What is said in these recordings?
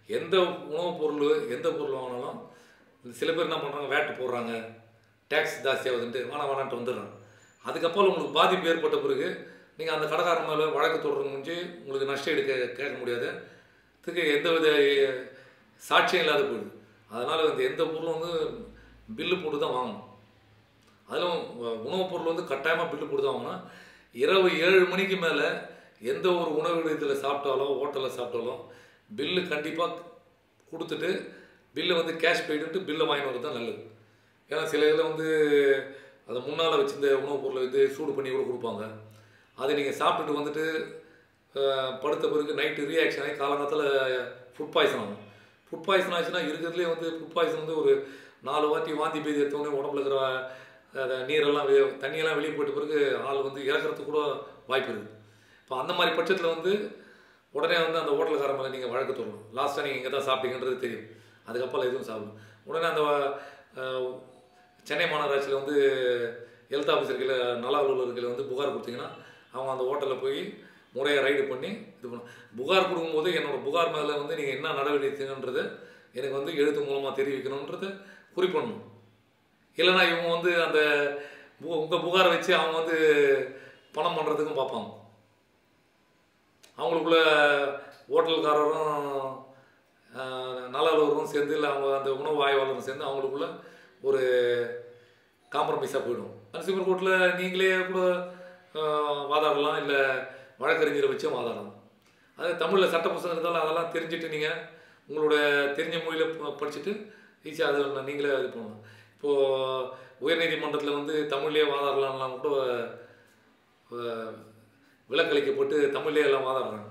எந்த உணவுப் பொருள் எந்த பொருள் வாங்கினாலும் சில பேர் என்ன பண்ணுறாங்க வேட்டு போடுறாங்க டேக்ஸ் ஜாஸ்தியாகுதுன்ட்டு வேணாம் வேணான்ட்டு வந்துடுறாங்க அதுக்கப்புறம் உங்களுக்கு பாதிப்பு ஏற்பட்ட பிறகு நீங்கள் அந்த கடைக்காரன் மேலே வழக்கு தொடர்ந்து முடிஞ்சு உங்களுக்கு நஷ்டம் எடுக்க கேட்க முடியாது இதுக்கு எந்த வித சாட்சியம் இல்லாத போயிடுது அதனால் வந்து எந்த பொருளும் வந்து பில்லு போட்டு தான் வாங்கணும் அதிலும் உ- உணவுப் பொருள் வந்து கட்டாயமாக பில்லு போட்டு தான் வாங்கணும் இரவு ஏழு மணிக்கு மேலே எந்த ஒரு உணவு நிலையத்தில் சாப்பிட்டாலும் ஹோட்டலில் சாப்பிட்டாலும் பில்லு கண்டிப்பாக கொடுத்துட்டு பில்லை வந்து கேஷ் போயிட்டு பில்லை வாங்கிட்டு வரது தான் நல்லது ஏன்னா சில இதில் வந்து அதை முன்னால் வச்சிருந்த உணவுப் பொருளை வந்து சூடு பண்ணி கூட கொடுப்பாங்க அதை நீங்கள் சாப்பிட்டுட்டு வந்துட்டு அஹ், படுத்த பிறகு நைட்டு ரியாக்ஷன் ஆகி காலங்காலத்தில் ஃபுட் பாய்சன் ஆகும் ஃபுட் பாய்சன் ஆச்சுன்னா இருக்கிறதுலே வந்து ஃபுட் பாய்சன் வந்து ஒரு நாலு வாட்டி வாந்தி பேதி எடுத்தோடனே உடம்புல இருக்கிற அஹ், நீரெல்லாம் வெளியே தண்ணியெல்லாம் வெளியே போயிட்ட பிறகு ஆள் வந்து இறக்கறதுக்கு கூட வாய்ப்பு இருக்குது இப்போ அந்த மாதிரி பட்சத்தில் வந்து உடனே வந்து அந்த ஹோட்டலுக்கார மேலே நீங்கள் வழக்கு தொடரும் லாஸ்ட்டாக நீங்கள் இங்கே தான் சாப்பிட்டீங்கன்றது தெரியும் அதுக்கப்புறம் எதுவும் சாப்பிடும் உடனே அந்த அஹ், சென்னை மாநகராட்சியில் வந்து ஹெல்த் ஆஃபீஸர்களை நல அலுவலர்களை வந்து புகார் கொடுத்தீங்கன்னா அவங்க அந்த ஹோட்டலில் போய் முறையாக ரைடு பண்ணி இது பண்ண புகார் கொடுக்கும்போது என்னோட புகார் மேலே வந்து நீங்கள் என்ன நடவடிக்கைன்றது எனக்கு வந்து எழுத்து மூலமாக தெரிவிக்கணுன்றது குறிப்பிடணும் இல்லைன்னா இவங்க வந்து அந்த உங்கள் புகாரை வச்சு அவங்க வந்து பணம் பண்ணுறதுக்கும் பார்ப்பாங்க அவங்களுக்குள்ள ஹோட்டல்காரரும் ஆஹ், நல அலுவலரும் சேர்ந்து இல்லை அவங்க அந்த உணவு ஆய்வாளரும் சேர்ந்து அவங்களுக்குள்ள ஒரு காம்ப்ரமைஸாக போயிடும் கன்சியூமர் கோர்ட்டில் நீங்களே கூட ஆஹ், வாதாடலாம் இல்லை வழக்கறிஞரை வச்சும் வாதாடலாம் அது தமிழில் சட்ட புத்தகம் இருந்தாலும் அதெல்லாம் தெரிஞ்சுட்டு நீங்கள் உங்களோட தெரிஞ்ச மொழியில் ப- படிச்சுட்டு ஈஸியாக அதை நீங்களே இது பண்ணலாம் இப்போது உயர்நீதிமன்றத்தில் வந்து தமிழ்லேயே வாதாடலாம்லாம் கூட ஆஹ், விலக்களிக்கப்பட்டு தமிழ்லேயே எல்லாம் வாதாடுறாங்க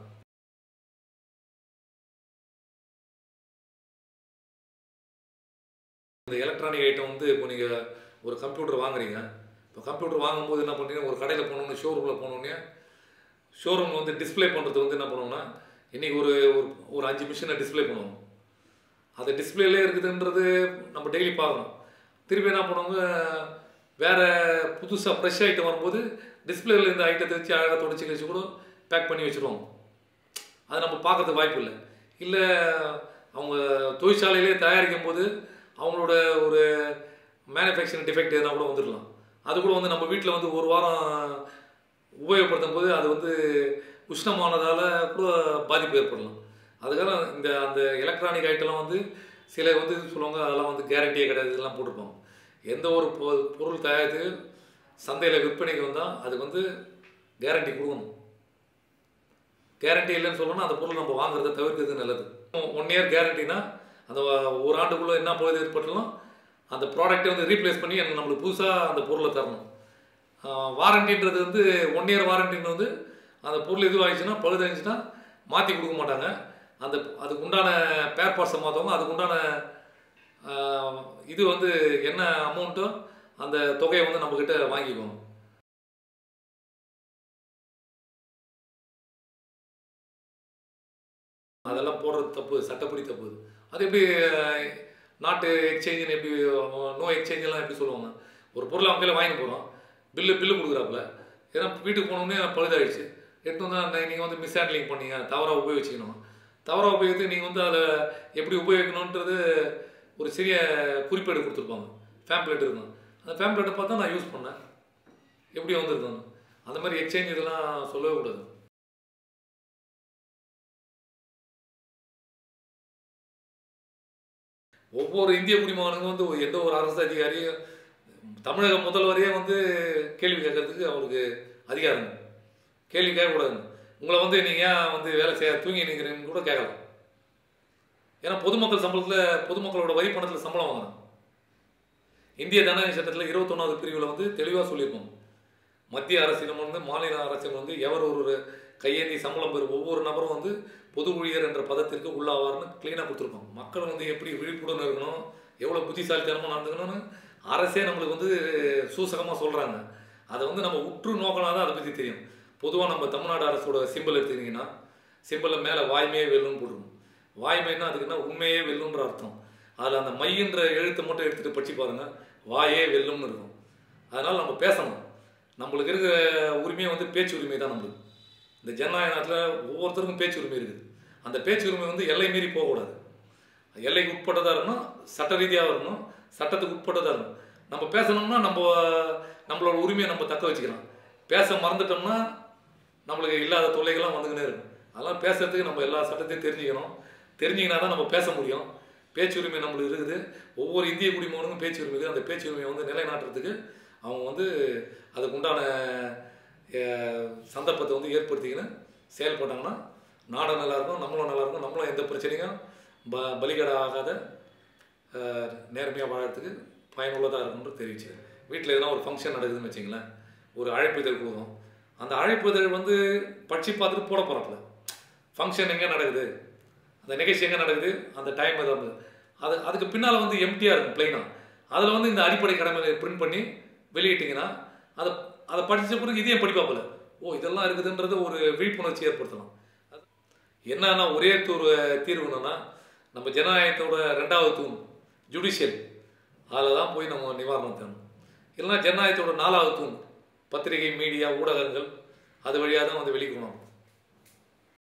இந்த எலக்ட்ரானிக் ஐட்டம் வந்து இப்போ நீங்கள் ஒரு கம்ப்யூட்டர் வாங்குறீங்க இப்போ கம்ப்யூட்டர் வாங்கும்போது என்ன பண்ணுறீங்க ஒரு கடையில் போனோன்னு ஷோரூமில் போனோடனே ஷோரூம் வந்து டிஸ்ப்ளே பண்ணுறது வந்து என்ன பண்ணுவோம்னா இன்றைக்கி ஒரு ஒரு ஒரு அஞ்சு மிஷினை டிஸ்ப்ளே பண்ணுவோம் அது டிஸ்பிளேலே இருக்குதுன்றது நம்ம டெய்லி பார்க்கணும் திருப்பி என்ன பண்ணுவாங்க வேறு புதுசாக ஃப்ரெஷ் ஐட்டம் வரும்போது டிஸ்பிளேல இருந்த ஐட்டத்தை வச்சு அழகாக தொடச்சி கழிச்சு கூட பேக் பண்ணி வச்சுருவாங்க அது நம்ம பார்க்கறதுக்கு வாய்ப்பு இல்லை இல்லை அவங்க தொழிற்சாலையிலே தயாரிக்கும் போது அவங்களோட ஒரு மேனுஃபேக்சரிங் டிஃபெக்ட் எதனா கூட வந்துடலாம் அது கூட வந்து நம்ம வீட்டில் வந்து ஒரு வாரம் உபயோகப்படுத்தும் போது அது வந்து உஷ்ணமானதால் கூட பாதிப்பு ஏற்படலாம் அதுக்காக இந்த அந்த எலக்ட்ரானிக் ஐட்டம்லாம் வந்து சில வந்து சொல்லுவாங்க அதெல்லாம் வந்து கேரண்டியே கிடையாது இதெல்லாம் போட்டிருப்பாங்க எந்த ஒரு பொ- பொருள் தயாரித்து சந்தையில் விற்பனைக்கு வந்தால் அதுக்கு வந்து கேரண்டி கொடுக்கணும் கேரண்டி இல்லைன்னு சொல்லணும்னா அந்த பொருள் நம்ம வாங்குறதை தவிர்க்கிறது நல்லது ஒன் இயர் கேரண்டினா அந்த ஒரு ஆண்டுக்குள்ளே என்ன பகுதி ஏற்பட்டாலும் அந்த ப்ராடக்ட்டை வந்து ரீப்ளேஸ் பண்ணி எனக்கு நம்மளுக்கு புதுசாக அந்த பொருளை தரணும் வாரண்டின்றது வந்து ஒன் இயர் வாரண்டின்னு வந்து அந்த பொருள் இதுவாகிடுச்சுன்னா பழுதாகிடுச்சுன்னா மாற்றி கொடுக்க மாட்டாங்க அந்த அதுக்கு உண்டான பேர் பார்ட்ஸை மாற்றவங்க அதுக்கு உண்டான ஆஹ், இது வந்து என்ன அமௌண்ட்டோ அந்த தொகையை வந்து நம்மக்கிட்ட வாங்கிக்குவோம் அதெல்லாம் போடுறது தப்பு சட்டப்படி தப்பு அது எப்படி அஹ், நாட்டு எக்ஸ்சேஞ்சுன்னு எப்படி நோ எக்ஸ்சேஞ்செல்லாம் எப்படி சொல்லுவாங்க ஒரு பொருளை அவங்க கையில் வாங்கிட்டு போகிறோம் பில்லு பில்லு கொடுக்குறாப்புல ஏன்னா வீட்டுக்கு போனோடனே பழுதாயிடுச்சு எடுத்து வந்து நீங்கள் வந்து மிஸ் ஹேண்ட்லிங் பண்ணீங்க தவறாக உபயோகிச்சுக்கணும் தவறாக உபயோகித்து நீங்கள் வந்து அதை எப்படி உபயோகிக்கணுன்றது ஒரு சிறிய குறிப்பேடு கொடுத்துருப்பாங்க ஃபேம்ப்ளெட் இருக்கும் அந்த ஃபேம்ப்ளெட்டை பார்த்தா நான் யூஸ் பண்ணேன் எப்படி வந்திருக்கணும் அந்த மாதிரி எக்ஸ்சேஞ்ச் இதெல்லாம் சொல்லவே கூடாது ஒவ்வொரு இந்திய குடிமகனுக்கும் வந்து ஒரு- எந்த ஒரு அரசு அதிகாரியும் தமிழக முதல்வரையே வந்து கேள்வி கேட்கறதுக்கு அவருக்கு அதிகாரம் இருக்கு. கேள்வி கேட்கக்கூடாது உங்களை வந்து நீங்கள் ஏன் வந்து வேலை செய்ய தூங்கி நிற்கிறீங்கன்னு கூட கேட்கலாம் ஏன்னா பொதுமக்கள் சம்பளத்தில் பொதுமக்களோட வரி பணத்தில் சம்பளம் வாங்கணும் இந்திய தண்டனை சட்டத்தில் இருபத்தொன்னாவது பிரிவில் வந்து தெளிவாக சொல்லியிருக்கோம் மத்திய அரசிடம் வந்து மாநில அரசிடம் வந்து எவர் ஒரு கையேந்தி சம்பளம் பெறும் ஒவ்வொரு நபரும் வந்து பொது ஊழியர் என்ற பதத்திற்கு உள்ளாவார்னு க்ளீனாக கொடுத்துருக்கோம் மக்கள் வந்து எப்படி விழிப்புடன் இருக்கணும் எவ்வளோ புத்திசாலித்தனமாக நடந்துக்கணும்னு அரசே நம்மளுக்கு வந்து சூசகமாக சொல்கிறாங்க அதை வந்து நம்ம உற்று நோக்கினா தான் அதை பற்றி தெரியும் பொதுவாக நம்ம தமிழ்நாடு அரசோட சிம்பிள் எடுத்துக்கிட்டிங்கன்னா சிம்பிளில் மேலே வாய்மையே வெல்லுன்னு போட்டுருக்கும் வாய்மைன்னா அதுக்கு என்ன உண்மையே வெல்லுன்ற அர்த்தம் அதில் அந்த மையன்ற எழுத்தை மட்டும் எடுத்துகிட்டு படிச்சு பாருங்க வாயே வெல்லும்னு இருக்கும் அதனால் நம்ம பேசணும் நம்மளுக்கு இருக்கிற உரிமையை வந்து பேச்சு உரிமை தான் நம்மளுக்கு இந்த ஜனநாயக நாட்டில் ஒவ்வொருத்தருக்கும் பேச்சு உரிமை இருக்குது அந்த பேச்சு உரிமை வந்து எல்லை மீறி போகக்கூடாது எல்லைக்கு உட்பட்டதாக இருக்கணும் சட்ட ரீதியாக இருக்கணும் சட்டத்துக்கு உட்பட்டதாக இருக்கணும் நம்ம பேசணும்னா நம்ம நம்மளோட உரிமையை நம்ம தக்க வச்சுக்கலாம் பேச மறந்துட்டோம்னா நம்மளுக்கு இல்லாத தொல்லைகள்லாம் வந்துக்கினே இருக்கும் அதெல்லாம் பேசுறதுக்கு நம்ம எல்லா சட்டத்தையும் தெரிஞ்சுக்கணும் தெரிஞ்சிங்கன்னா தான் நம்ம பேச முடியும் பேச்சு உரிமை நம்மளுக்கு இருக்குது ஒவ்வொரு இந்திய குடிமகனுக்கும் பேச்சு உரிமை இருக்குது அந்த பேச்சு உரிமையை வந்து நிலைநாட்டுறதுக்கு அவங்க வந்து அதுக்கு உண்டான அஹ், சந்தர்ப்பத்தை வந்து ஏற்படுத்திக்கின்னு செயல்பட்டாங்கன்னா நாடும் நல்லா இருக்கும் நம்மளும் நல்லா இருக்கும் நம்மளும் எந்த பிரச்சனையும் ப பலிகடா ஆகாத நேர்மையாக வாழறதுக்கு பயனுள்ளதாக இருக்கும்னு தெரிவிச்சு வீட்டில் எதனா ஒரு ஃபங்க்ஷன் நடக்குதுன்னு வச்சிங்களேன் ஒரு அழைப்பிதழ் போதும் அந்த அழைப்பிதழ் வந்து படித்து பார்த்துட்டு போட போகிறாப்புல ஃபங்க்ஷன் எங்கே நடக்குது அந்த நிகழ்ச்சி எங்கே நடக்குது அந்த டைம் எதாவது அது அதுக்கு பின்னால் வந்து எம்டியாக இருக்கும் பிளைனாக அதில் வந்து இந்த அடிப்படை கடமைகளை பிரிண்ட் பண்ணி வெளியிட்டிங்கன்னா அதை அதை படித்த பிறகு இதையும் படிப்பாப்புல ஓ இதெல்லாம் இருக்குதுன்றது ஒரு விழிப்புணர்ச்சி ஏற்படுத்தலாம் என்னன்னா ஒரே ஒரு தீர்வு என்னன்னா நம்ம ஜனநாயகத்தோட ரெண்டாவது தூண் ஜுடிஷியல் அதில் தான் போய் நம்ம நிவாரணம் தேடணும் இல்லைன்னா ஜனநாயகத்தோட நாலாவது தூண் பத்திரிகை மீடியா ஊடகங்கள் அது வழியாக தான் வந்து வெளிக்கணும்